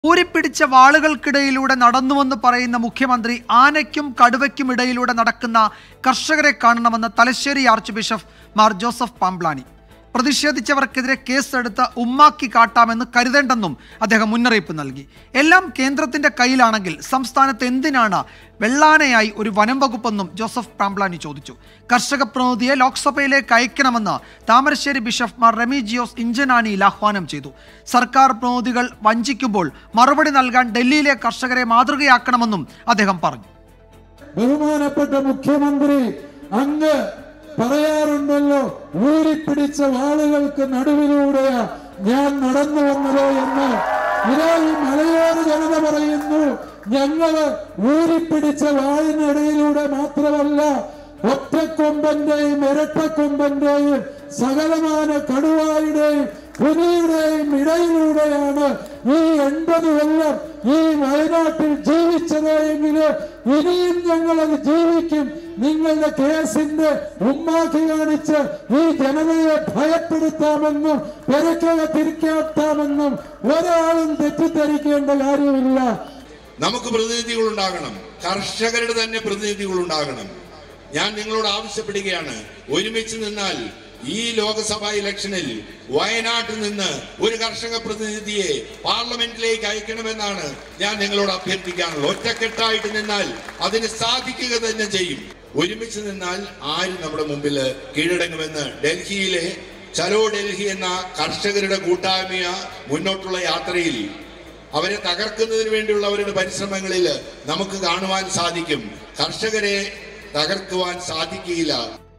ഊരിപ്പിടിച്ച വാളുകൾക്കിടയിലൂടെ നടന്നുവെന്ന് പറയുന്ന മുഖ്യമന്ത്രി ആനയ്ക്കും കടുവയ്ക്കും ഇടയിലൂടെ നടക്കുന്ന കർഷകരെ കാണണമെന്ന് Thalassery archbishop Mar Joseph Pamplany പ്രതിഷേധിച്ചവർക്കെതിരെ കേസെടുത്ത് ഉമ്മാക്കി കാട്ടാമെന്ന് കരുതേണ്ടെന്നും അദ്ദേഹം മുന്നറിയിപ്പ് നൽകി എല്ലാം കേന്ദ്രത്തിന്റെ കയ്യിലാണെങ്കിൽ സംസ്ഥാനത്ത് എന്തിനാണ് വെള്ളാനയായി ഒരു വനം വകുപ്പെന്നും ജോസഫ് പാംപ്ലാനി ചോദിച്ചു കർഷക പ്രതിനിധിയെ ലോക്സഭയിലേക്ക് അയക്കണമെന്ന് Thamarassery bishop Mar Remigiose Inchananiyil ആഹ്വാനം ചെയ്തു സർക്കാർ പ്രതിനിധികൾ വഞ്ചിക്കുമ്പോൾ മറുപടി നൽകാൻ ഡൽഹിയിലെ കർഷകരെ മാതൃകയാക്കണമെന്നും അദ്ദേഹം പറഞ്ഞു ബഹുമാനപ്പെട്ട മുഖ്യമന്ത്രി അങ്ങ് പറയാറുണ്ടല്ലോ ഊരിപ്പിടിച്ച വാളുകൾക്ക് നടുവിലൂടെ ഞാൻ നടന്നു വന്നത് എന്ന് ഇതാ ഈ മലയോര ജനത പറയുന്നു ഞങ്ങള് ഊരിപ്പിടിച്ച വാളിനിടയിലൂടെ മാത്രമല്ല ഒറ്റക്കൊമ്പന്റെയും ഇരട്ടക്കൊമ്പന്റെയും സകലമാന കടുവായുടെയും പുലിയുടെയും ഇടയിലൂടെയാണ് ഈ എൺപത് കൊല്ലം ഈ വയനാട്ടിൽ ജീവിച്ചത് എങ്കില് ഇനിയും ഞങ്ങളത് ജീവിക്കും നിങ്ങളുടെ കേസിന്റെ ഉമ്മാക്കി കാണിച്ച് ഈ ജനതയെ ഭയപ്പെടുത്താമെന്നും പെരക്കകത്തിരിക്കാത്താമെന്നും ഒരാളും തെറ്റിദ്ധരിക്കേണ്ട കാര്യമില്ല നമുക്ക് പ്രതിനിധികൾ ഉണ്ടാകണം കർഷകരുടെ തന്നെ പ്രതിനിധികൾ ഉണ്ടാകണം ഞാൻ നിങ്ങളോട് ആവശ്യപ്പെടുകയാണ് ഒരുമിച്ച് നിന്നാൽ ഈ ലോക്സഭാ ഇലക്ഷനിൽ വയനാട്ടിൽ നിന്ന് ഒരു കർഷക പ്രതിനിധിയെ പാർലമെന്റിലേക്ക് അയക്കണമെന്നാണ് ഞാൻ നിങ്ങളോട് അഭ്യർത്ഥിക്കാനുള്ളത് ഒറ്റക്കെട്ടായിട്ട് നിന്നാൽ അതിന് സാധിക്കുക തന്നെ ചെയ്യും ഒരുമിച്ച് നിന്നാൽ ആര് നമ്മുടെ മുമ്പിൽ കീഴടങ്ങുമെന്ന് ഡൽഹിയിലെ ചലോ ഡൽഹി എന്ന കർഷകരുടെ കൂട്ടായ്മ മുന്നോട്ടുള്ള യാത്രയിൽ അവരെ തകർക്കുന്നതിന് വേണ്ടിയുള്ള അവരുടെ പരിശ്രമങ്ങളിൽ നമുക്ക് കാണുവാൻ സാധിക്കും കർഷകരെ തകർക്കുവാൻ സാധിക്കുകയില്ല